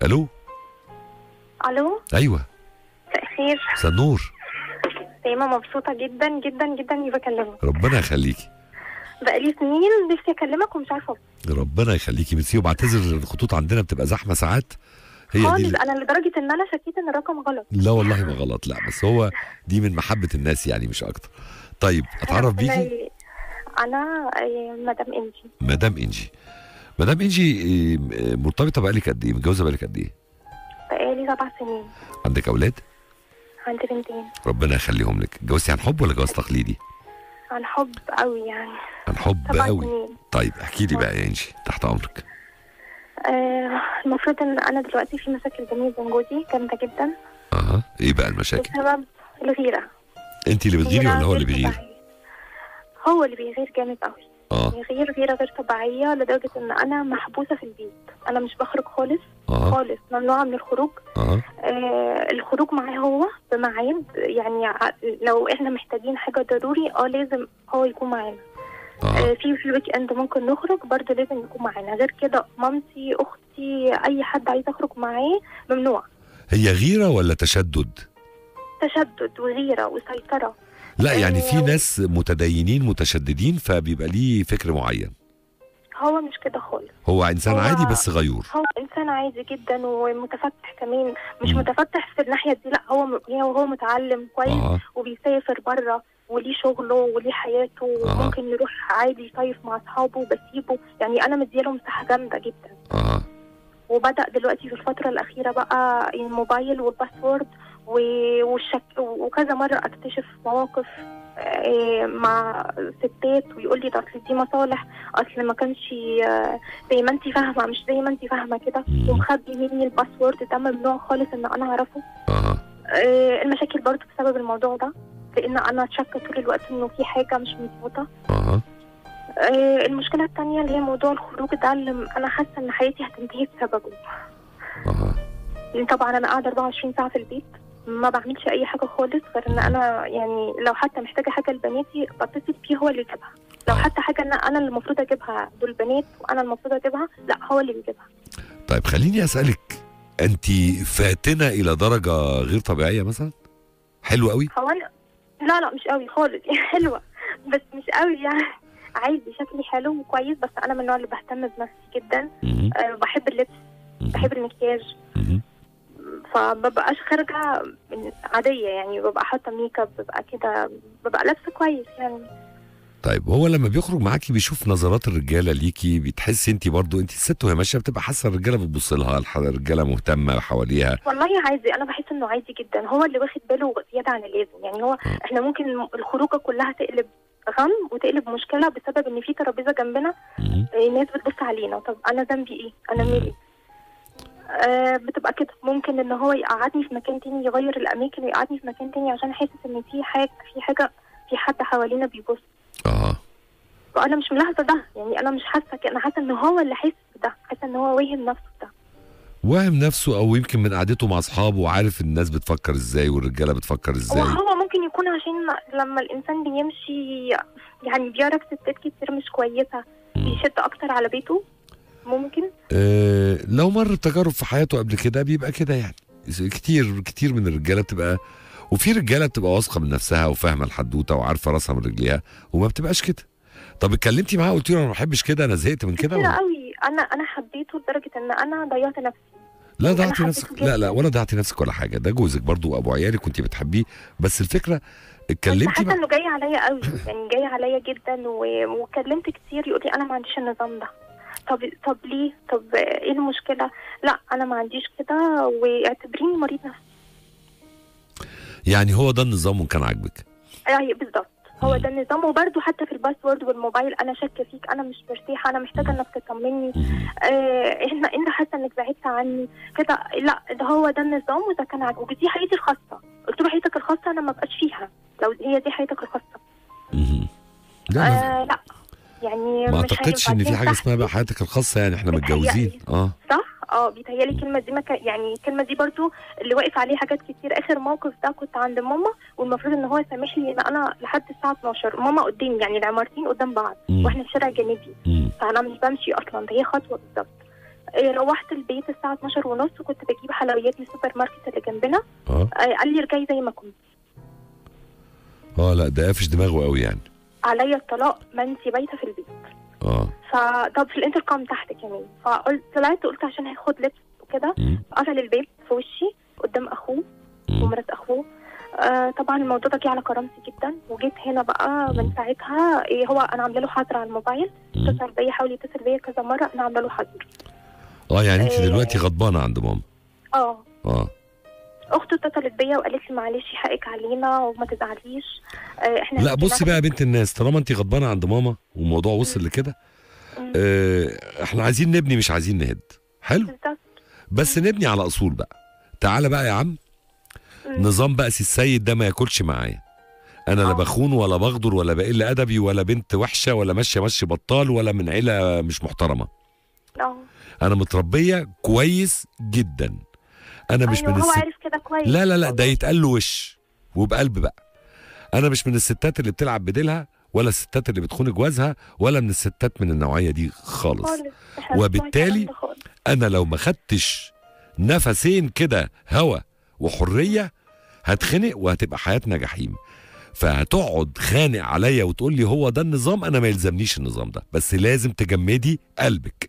الو الو ايوه مساء الخير مساء النور دايما مبسوطه جدا جدا جدا اني بكلمك ربنا يخليكي بقالي سنين نفسي اكلمك ومش عارفه ربنا يخليكي ميرسي وبعتذر الخطوط عندنا بتبقى زحمه ساعات هي خالص دي انا لدرجه ان انا شكيت ان الرقم غلط لا والله ما غلط لا بس هو دي من محبه الناس يعني مش اكتر طيب اتعرف ربنا بيكي ي- انا آه، مدام انجي مدام انجي مدام انجي إيه، م- مرتبطه بقالك قد ايه متجوزه بقالك قد ايه بقالي سبع سنين عندك اولاد عندي بنتين ربنا يخليهم لك اتجوزتي عن حب ولا جواز تقليدي عن حب قوي يعني عن حب سبع قوي سنين طيب احكي لي بقى يا انجي تحت امرك آه المفروض ان انا دلوقتي في مشاكل بيني وبين جوزي جامده جدا اها ايه بقى المشاكل بسبب الغيره انت اللي بتغيري غيرة ولا هو اللي غير بيغير طبيعية. هو اللي بيغير جامد قوي اه بيغير غيره غير طبيعيه لدرجه ان انا محبوسه في البيت انا مش بخرج خالص اه خالص ممنوعه من الخروج اه آه الخروج معاه هو بميعاد يعني ع- لو احنا محتاجين حاجه ضروري اه لازم هو يكون معانا اه آه في في الويك اند ممكن نخرج برضه لازم يكون معانا غير كده مامتي اختي اي حد عايز اخرج معاه ممنوع هي غيره ولا تشدد تشدد وغيره وسيطره لا يعني في آه. ناس متدينين متشددين فبيبقى ليه فكر معين هو مش كده خالص هو انسان هو- عادي بس غيور هو انسان عادي جدا ومتفتح كمان مش مم. متفتح في الناحيه دي لا هو م- هو متعلم كويس اه وبيسافر بره وليه شغله وليه حياته آه. وممكن يروح عادي يصيف مع اصحابه بسيبه يعني انا مدياله مساحه جامده جدا اه وبدا دلوقتي في الفتره الاخيره بقى الموبايل والباسورد و- والشك وكذا مره اكتشف مواقف آه، مع ستات ويقول لي ده اصل دي مصالح اصل ما كانش آه، زي ما انت فاهمه مش زي ما انت فاهمه كده مم. ومخبي مني الباسورد ده ممنوع خالص ان انا اعرفه اه آه، المشاكل برضو بسبب الموضوع ده لان انا شاكه طول الوقت انه في حاجه مش مظبوطه اه آه، المشكله الثانيه اللي هي موضوع الخروج ده اللي انا حاسه ان حياتي هتنتهي بسببه اه لان طبعا انا قاعده 24 ساعه في البيت ما بعملش اي حاجه خالص غير ان انا يعني لو حتى محتاجه حاجه لبناتي بتصل بيه هو اللي يجيبها لو حتى حاجه انا انا اللي المفروض اجيبها دول بنات وانا المفروض اجيبها لا هو اللي بيجيبها طيب خليني اسالك انت فاتنه الى درجه غير طبيعيه مثلا حلو قوي هو انا لا لا مش قوي خالص حلوه بس مش قوي يعني عادي شكلي حلو وكويس بس انا من النوع اللي بهتم بنفسي جدا مهم. أه بحب اللبس مهم. بحب المكياج مهم. فببقاش خارجه من- عاديه يعني ببقى حاطه ميك اب ببقى كده ببقى لابسه كويس يعني طيب هو لما بيخرج معاكي بيشوف نظرات الرجاله ليكي بتحسي انت برضو انت الست وهي ماشيه بتبقى حاسه الرجاله بتبص لها الح- الرجاله مهتمه حواليها والله عادي انا بحس انه عادي جدا هو اللي واخد باله زياده عن اللازم يعني هو احنا ممكن الخروجه كلها تقلب غم وتقلب مشكله بسبب ان في ترابيزه جنبنا مهم. الناس بتبص علينا طب انا ذنبي ايه انا مالي آه بتبقى كده ممكن ان هو يقعدني في مكان تاني يغير الاماكن ويقعدني في مكان تاني عشان حاسس ان في حاجه في حاجه في حد حوالينا بيبص اه وانا مش ملاحظه ده يعني انا مش حاسه كده انا حاسه ان هو اللي حاسس بده حاسه ان هو واهم نفسه بده واهم نفسه او يمكن من قعدته مع اصحابه وعارف الناس بتفكر ازاي والرجاله بتفكر ازاي وهو ممكن يكون عشان لما الانسان بيمشي يعني بيعرف ستات كتير مش كويسه بيشد اكتر على بيته ممكن آه لو مر بتجارب في حياته قبل كده بيبقى كده يعني كتير كتير من الرجاله بتبقى وفي رجاله بتبقى واثقه من نفسها وفاهمه الحدوته وعارفه راسها من رجليها وما بتبقاش كده طب اتكلمتي معاه قلت له انا ما بحبش كده انا زهقت من كده كتير ولا قوي انا انا حبيته لدرجه ان انا ضيعت نفسي لا أنا ضيعتي حبيته نفسك جداً. لا لا ولا ضيعتي نفسك ولا حاجه ده جوزك برضو وابو عيالك كنت بتحبيه بس الفكره كنت اتكلمتي حاسه مع انه جاي عليا قوي يعني جاي عليا جدا و- وكلمت كتير يقول لي انا ما عنديش النظام ده طب طب ليه طب ايه المشكله لا انا ما عنديش كده واعتبريني مريض نفسي يعني هو ده النظام وكان عاجبك ايوه بالظبط هو ده النظام وبرده حتى في الباسورد والموبايل انا شاكه فيك انا مش مرتاحه انا محتاجه انك تطمني مهم. آه احنا انت حاسه انك بعدت عني كده لا ده هو ده النظام وده كان عاجبك ودي حياتي الخاصه قلت له حياتك الخاصه انا ما بقاش فيها لو هي دي حياتك الخاصه مهم. لا ما- آه لا يعني ما مش اعتقدش هينفع ان في حاجه تنصح اسمها بقى حياتك الخاصه يعني احنا بتهيألي. متجوزين اه صح اه بيتهيألي الكلمه دي ما كان يعني الكلمه دي برضو اللي واقف عليه حاجات كتير اخر موقف ده كنت عند ماما والمفروض ان هو يسامح لي ان انا لحد الساعه 12 ماما قدامي يعني العمارتين قدام بعض مم. واحنا في شارع جانبي مم. فانا مش بمشي اصلا ده هي خطوه بالظبط إيه، روحت البيت الساعه 12 ونص وكنت بجيب حلويات من السوبر ماركت اللي جنبنا اه إيه، قال لي ارجعي زي ما كنت اه لا ده قافش دماغه قوي يعني عليا الطلاق ما انت بايته في البيت اه فطب في الانتركام تحت كمان فقلت طلعت قلت عشان هاخد لبس وكده مم. قفل الباب في وشي قدام اخوه مم. ومرات اخوه آه طبعا الموضوع ده جه على كرامتي جدا وجيت هنا بقى من ساعتها إيه هو انا عامله له حظر على الموبايل مم. اتصل بيا حاول يتصل بيا كذا مره انا عامله له حظر اه يعني انت إيه. دلوقتي غضبانه عند ماما اه اه اخته اتصلت بيا وقالت لي معلش حقك علينا وما تزعليش آه احنا لا هنيجي بصي بقى يا بنت الناس طالما انت غضبانه عند ماما والموضوع وصل لكده مم. اه احنا عايزين نبني مش عايزين نهد حلو بالظبط بس نبني على اصول بقى تعالى بقى يا عم مم. نظام بقى سي السيد ده ما ياكلش معايا انا لا آه. بخون ولا بغدر ولا بقل ادبي ولا بنت وحشه ولا ماشيه ماشي بطال ولا من عيله مش محترمه اه انا متربيه كويس جدا انا مش أيوة من هو الست عارف كده كويس لا لا لا ده والله. يتقال له وش وبقلب بقى انا مش من الستات اللي بتلعب بديلها ولا الستات اللي بتخون جوازها ولا من الستات من النوعيه دي خالص خالص إحنا مش وبالتالي- الكلام ده خالص. انا لو ما خدتش نفسين كده هوا وحريه هتخنق وهتبقى حياتنا جحيم فهتقعد خانق عليا وتقول لي هو ده النظام انا ما يلزمنيش النظام ده بس لازم تجمدي قلبك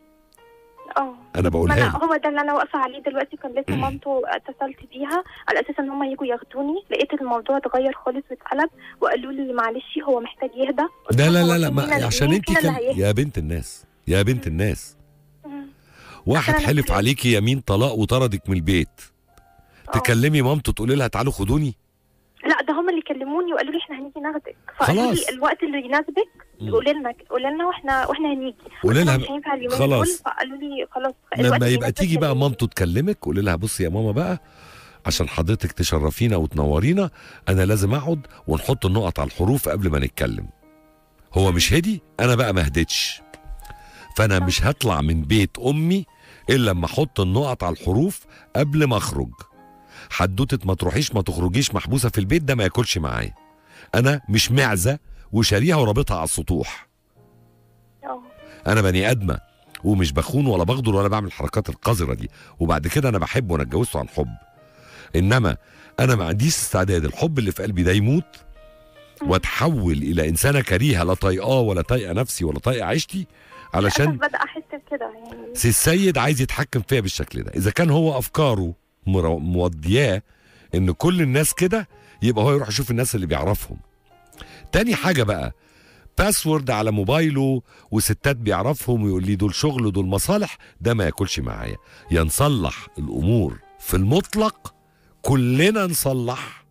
اه انا ما بقولها أنا لك هو ده اللي انا واقفه عليه دلوقتي كان لسه مامته اتصلت بيها على اساس ان هم يجوا ياخدوني لقيت الموضوع اتغير خالص واتقلب وقالوا لي معلش هو محتاج يهدى قلت لا لهم لا هو لا لا في ما مين- عشان مين انت فينا كان اللي هيهدى؟ يا بنت الناس يا بنت الناس مم. واحد عشان أنا حلف كده. عليكي يمين طلاق وطردك من البيت آه. تكلمي مامته تقولي لها تعالوا خدوني لا ده هم اللي كلموني وقالوا لي احنا هنيجي ناخدك فقالوا خلاص. لي الوقت اللي يناسبك مم. قولي لنا قولي لنا واحنا واحنا هنيجي قولي قلت لها لهم مش هينفع اليومين خلاص. دول فقالوا لي خلاص الوقت لما اللي يبقى يناسبك تيجي بقى كلميني. مامته تكلمك قولي لها بصي يا ماما بقى عشان حضرتك تشرفينا وتنورينا انا لازم اقعد ونحط النقط على الحروف قبل ما نتكلم هو مش هدي انا بقى ما هديتش فانا مش هطلع من بيت امي الا لما احط النقط على الحروف قبل ما اخرج حدوته ما تروحيش ما تخرجيش محبوسه في البيت ده ما ياكلش معايا انا مش معزه وشاريها ورابطها على السطوح اه انا بني ادمه ومش بخون ولا بغدر ولا بعمل الحركات القذره دي وبعد كده انا بحب وانا اتجوزته عن حب انما انا ما عنديش استعداد الحب اللي في قلبي ده يموت واتحول الى انسانه كريهه لا طايقاه ولا طايقه نفسي ولا طايقه عيشتي للأسف علشان بدأ احس بكده يعني سي السيد عايز يتحكم فيا بالشكل ده اذا كان هو افكاره مرو- مودياه ان كل الناس كده يبقى هو يروح يشوف الناس اللي بيعرفهم تاني حاجه بقى باسورد على موبايله وستات بيعرفهم ويقول لي دول شغل ودول مصالح ده ما ياكلش معايا يا نصلح الامور في المطلق كلنا نصلح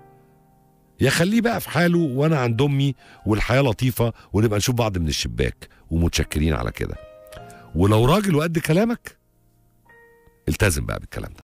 يا خليه بقى في حاله وانا عند امي والحياه لطيفه ونبقى نشوف بعض من الشباك ومتشكرين على كده ولو راجل وقد كلامك التزم بقى بالكلام ده